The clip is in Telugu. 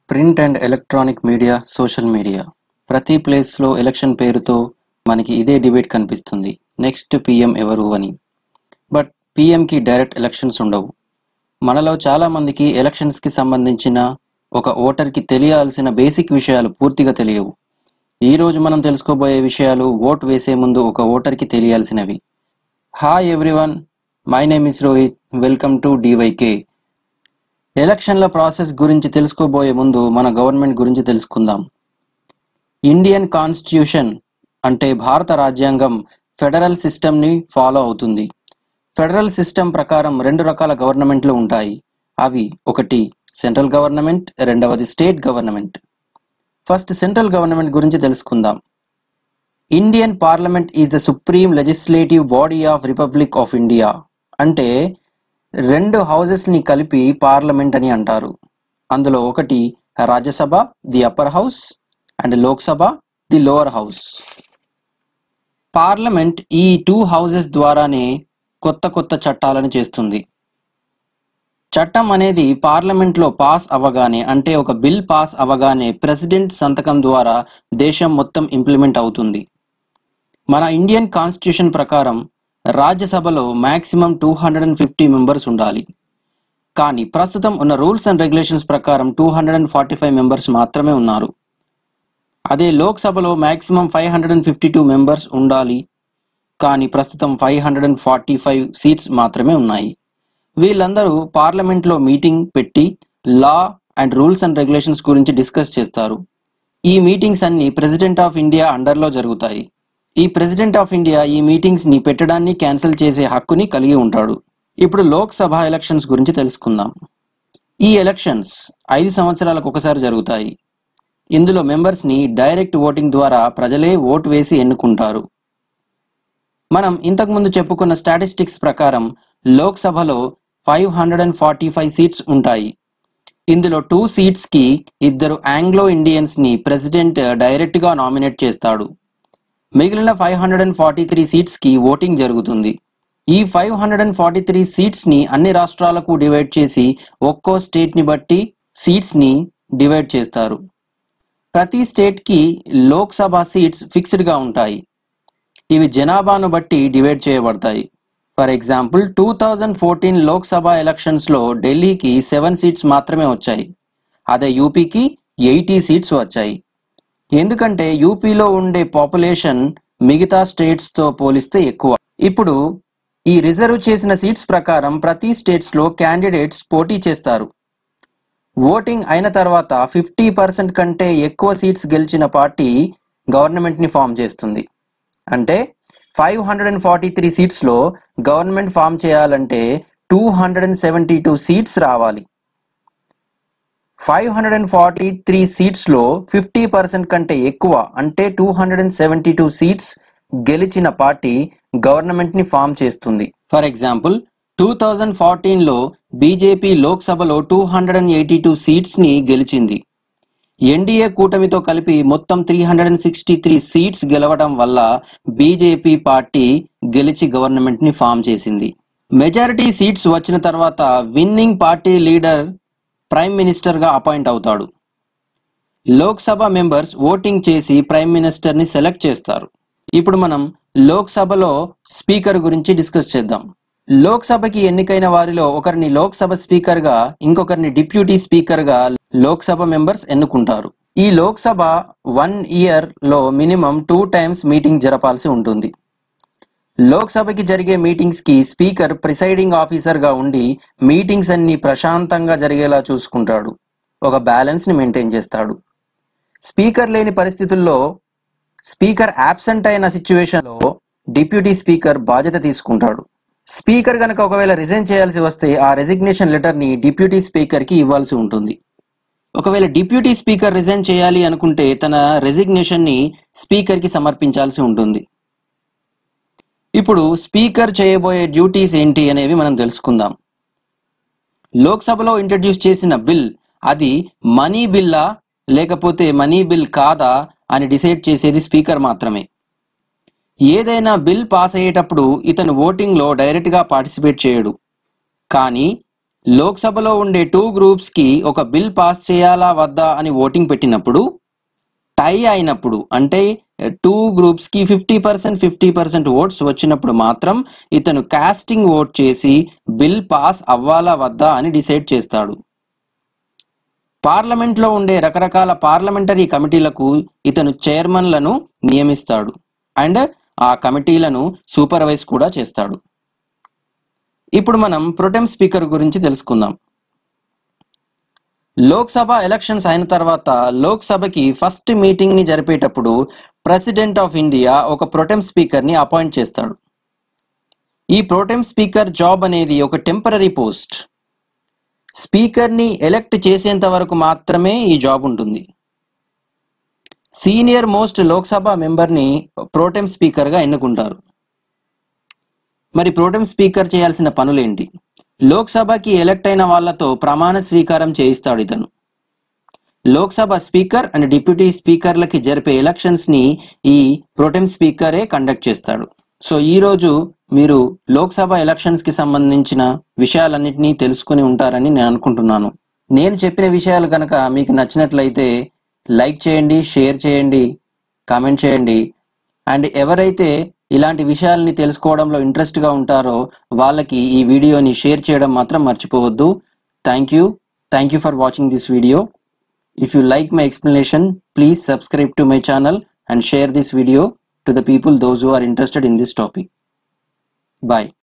Print and electronic media social media ప్రతి ప్లేస్లో ఎలక్షన్ పేరుతో మనకి ఇదే డిబేట్ కనిపిస్తుంది నెక్స్ట్ పిఎం ఎవరు అని బట్ పిఎంకి డైరెక్ట్ ఎలక్షన్స్ ఉండవు మనలో చాలా మందికి ఎలక్షన్స్కి సంబంధించిన ఒక ఓటర్కి తెలియాల్సిన బేసిక్ విషయాలు పూర్తిగా తెలియవు ఈ రోజు మనం తెలుసుకోబోయే విషయాలు ఓట్ వేసే ముందు ఒక ఓటర్కి తెలియాల్సినవి hi everyone my name is Rohit welcome to DYK ఎలక్షన్ల ప్రాసెస్ గురించి తెలుసుకోబోయే ముందు మన గవర్నమెంట్ గురించి తెలుసుకుందాం ఇండియన్ కాన్స్టిట్యూషన్ అంటే భారత రాజ్యాంగం ఫెడరల్ సిస్టమ్ని ఫాలో అవుతుంది ఫెడరల్ సిస్టమ్ ప్రకారం రెండు రకాల గవర్నమెంట్లు ఉంటాయి అవి ఒకటి సెంట్రల్ గవర్నమెంట్ రెండవది state government first central government గురించి తెలుసుకుందాం Indian parliament is the supreme legislative body of republic of India అంటే రెండు హౌజెస్ ని కలిపి పార్లమెంట్ అని అంటారు అందులో ఒకటి Rajya Sabha the upper house and Lok Sabha the lower house parliament ఈ టూ హౌజెస్ ద్వారానే కొత్త కొత్త చట్టాలను చేస్తుంది చట్టం అనేది పార్లమెంట్లో పాస్ అవ్వగానే అంటే ఒక బిల్ పాస్ అవ్వగానే ప్రెసిడెంట్ సంతకం ద్వారా దేశం మొత్తం ఇంప్లిమెంట్ అవుతుంది మన ఇండియన్ కాన్స్టిట్యూషన్ ప్రకారం రాజ్యసభలో maximum two hundred and fifty members ఉండాలి కానీ ప్రస్తుతం ఉన్న రూల్స్ అండ్ రెగ్యులేషన్స్ ప్రకారం two hundred and forty five members మాత్రమే ఉన్నారు అదే లోక్సభలో maximum five hundred and fifty two members ఉండాలి కానీ ప్రస్తుతం five hundred and forty five seats మాత్రమే ఉన్నాయి వీళ్ళందరూ పార్లమెంట్లో మీటింగ్ పెట్టి law and rules and regulations గురించి డిస్కస్ చేస్తారు ఈ మీటింగ్స్ అన్ని ప్రెసిడెంట్ ఆఫ్ ఇండియా అండర్లో జరుగుతాయి ఈ ప్రెసిడెంట్ ఆఫ్ ఇండియా ఈ మీటింగ్స్ ని పెట్టడాన్ని క్యాన్సిల్ చేసే హక్కుని కలిగి ఉంటాడు ఇప్పుడు లోక్సభ ఎలక్షన్స్ గురించి తెలుసుకుందాం ఈ ఎలక్షన్స్ ఐదు సంవత్సరాలకు ఒకసారి జరుగుతాయి ఇందులో మెంబర్స్ ని డైరెక్ట్ ఓటింగ్ ద్వారా ప్రజలే ఓటు వేసి ఎన్నుకుంటారు మనం ఇంతకుముందు చెప్పుకున్న స్టాటిస్టిక్స్ ప్రకారం లోక్సభలో five hundred and forty five seats ఉంటాయి ఇందులో టూ సీట్స్ కి ఇద్దరు ఆంగ్లో ఇండియన్స్ ని ప్రెసిడెంట్ డైరెక్ట్ గా నామినేట్ చేస్తాడు మిగిలిన five hundred and forty three seats కి ఓటింగ్ జరుగుతుంది ఈ five hundred and forty three seats ని అన్ని రాష్ట్రాలకు డివైడ్ చేసి ఒక్కో స్టేట్ ని బట్టి సీట్స్ ని డివైడ్ చేస్తారు ప్రతి స్టేట్ కి లోక్సభ సీట్స్ ఫిక్స్డ్ గా ఉంటాయి ఇవి జనాభాను బట్టి డివైడ్ చేయబడతాయి for example two thousand fourteen Lok Sabha elections లో ఢిల్లీకి సెవెన్ సీట్స్ మాత్రమే వచ్చాయి అదే యూపీకి ఎయిటీ సీట్స్ వచ్చాయి ఎందుకంటే యూపీలో ఉండే పాపులేషన్ మిగతా స్టేట్స్ తో పోలిస్తే ఎక్కువ ఇప్పుడు ఈ రిజర్వ్ చేసిన సీట్స్ ప్రకారం ప్రతి స్టేట్స్ లో క్యాండిడేట్స్ పోటీ చేస్తారు ఓటింగ్ అయిన తర్వాత ఫిఫ్టీ పర్సెంట్ కంటే ఎక్కువ సీట్స్ గెలిచిన పార్టీ గవర్నమెంట్ ని ఫామ్ చేస్తుంది అంటే five hundred and forty three seats లో గవర్నమెంట్ ఫామ్ చేయాలంటే two hundred and seventy two seats రావాలి five hundred and forty three seats లో ఫిఫ్టీ పర్సెంట్ కంటే ఎక్కువ అంటే two hundred and seventy two seats గెలిచిన పార్టీ గవర్నమెంట్ ని ఫామ్ చేస్తుంది for example two thousand fourteen లో బీజేపీ లోక్సభలో two hundred and eighty two seats ని గెలిచింది ఎన్డీఏ కూటమితో కలిపి మొత్తం three hundred and sixty three seats గెలవడం వల్ల బీజేపీ పార్టీ గెలిచి గవర్నమెంట్ ని ఫామ్ చేసింది మెజారిటీ సీట్స్ వచ్చిన తర్వాత winning party leader prime minister గా అపాయింట్ అవుతాడు లోక్సభ మెంబర్స్ ఓటింగ్ చేసి ప్రైమ్ మినిస్టర్ ని సెలెక్ట్ చేస్తారు ఇప్పుడు మనం లోక్సభలో స్పీకర్ గురించి డిస్కస్ చేద్దాం లోక్సభకి ఎన్నికైన వారిలో ఒకరిని లోక్సభ స్పీకర్ గా ఇంకొకరిని డిప్యూటీ స్పీకర్ గా లోక్సభ మెంబర్స్ ఎన్నుకుంటారు ఈ లోక్సభ వన్ ఇయర్ లో మినిమం టూ టైమ్స్ మీటింగ్ జరపాల్సి ఉంటుంది లోక్సభకి జరిగే మీటింగ్స్ కి స్పీకర్ ప్రిసైడింగ్ ఆఫీసర్ గా ఉండి మీటింగ్స్ అన్ని ప్రశాంతంగా జరిగేలా చూసుకుంటాడు ఒక బ్యాలెన్స్ ని మెయింటైన్ చేస్తాడు స్పీకర్ లేని పరిస్థితుల్లో స్పీకర్ యాబ్సెంట్ అయిన సిచ్యువేషన్ లో డిప్యూటీ స్పీకర్ బాధ్యత తీసుకుంటాడు స్పీకర్ గనక ఒకవేళ రిజైన్ చేయాల్సి వస్తే ఆ రెసిగ్నేషన్ లెటర్ ని డిప్యూటీ స్పీకర్ కి ఇవ్వాల్సి ఉంటుంది ఒకవేళ డిప్యూటీ స్పీకర్ రిజైన్ చేయాలి అనుకుంటే తన రెసిగ్నేషన్ ని స్పీకర్ కి సమర్పించాల్సి ఉంటుంది ఇప్పుడు స్పీకర్ చేయబోయే డ్యూటీస్ ఏంటి అనేవి మనం తెలుసుకుందాం లోక్సభలో ఇంట్రడ్యూస్ చేసిన బిల్ అది మనీ బిల్లా లేకపోతే మనీ బిల్ కాదా అని డిసైడ్ చేసేది స్పీకర్ మాత్రమే ఏదైనా బిల్ పాస్ అయ్యేటప్పుడు ఇతను ఓటింగ్లో డైరెక్ట్గా పార్టిసిపేట్ చేయడు కానీ లోక్సభలో ఉండే టూ గ్రూప్స్ కి ఒక బిల్ పాస్ చేయాలా వద్దా అని ఓటింగ్ పెట్టినప్పుడు టై అయినప్పుడు అంటే టూ గ్రూప్స్ కి fifty percent fifty percent votes వచ్చినప్పుడు మాత్రం ఇతను కాస్టింగ్ ఓట్ చేసి బిల్ పాస్ అవ్వాలా వద్దా అని డిసైడ్ చేస్తాడు పార్లమెంట్ లో ఉండే రకరకాల పార్లమెంటరీ కమిటీలకు ఇతను చైర్మన్లను నియమిస్తాడు అండ్ ఆ కమిటీలను సూపర్వైజ్ కూడా చేస్తాడు ఇప్పుడు మనం ప్రొటెం స్పీకర్ గురించి తెలుసుకుందాం లోక్సభ ఎలక్షన్స్ అయిన తర్వాత లోక్సభకి ఫస్ట్ మీటింగ్ ని జరిపేటప్పుడు ప్రెసిడెంట్ ఆఫ్ ఇండియా ఒక ప్రొటెం స్పీకర్ ని అపాయింట్ చేస్తాడు ఈ ప్రొటెం స్పీకర్ జాబ్ అనేది ఒక టెంపరీ పోస్ట్ స్పీకర్ ని ఎలెక్ట్ చేసేంత వరకు మాత్రమే ఈ జాబ్ ఉంటుంది సీనియర్ మోస్ట్ లోక్సభ మెంబర్ ని ప్రోటెం స్పీకర్ గా ఎన్నుకుంటారు మరి ప్రోటెం స్పీకర్ చేయాల్సిన పనులేంటి లోక్సభకి ఎలక్ట్ అయిన వాళ్లతో ప్రమాణ స్వీకారం చేయిస్తాడు ఇతను లోక్సభ స్పీకర్ అండ్ డిప్యూటీ స్పీకర్లకి జరిపే ఎలక్షన్స్ ని ఈ ప్రోటెం స్పీకరే కండక్ట్ చేస్తాడు సో ఈ రోజు మీరు లోక్సభ ఎలక్షన్స్ కి సంబంధించిన విషయాలన్నింటినీ తెలుసుకుని ఉంటారని నేను అనుకుంటున్నాను నేను చెప్పిన విషయాలు కనుక మీకు నచ్చినట్లయితే లైక్ చేయండి షేర్ చేయండి కామెంట్ చేయండి అండ్ ఎవరైతే ఇలాంటి విషయాల్ని తెలుసుకోవడంలో ఇంట్రెస్ట్ గా ఉంటారో వాళ్ళకి ఈ వీడియోని షేర్ చేయడం మాత్రం మర్చిపోవద్దు thank you thank you for watching this video If you like my explanation, please subscribe to my channel and share this video to the people those who are interested in this topic. Bye.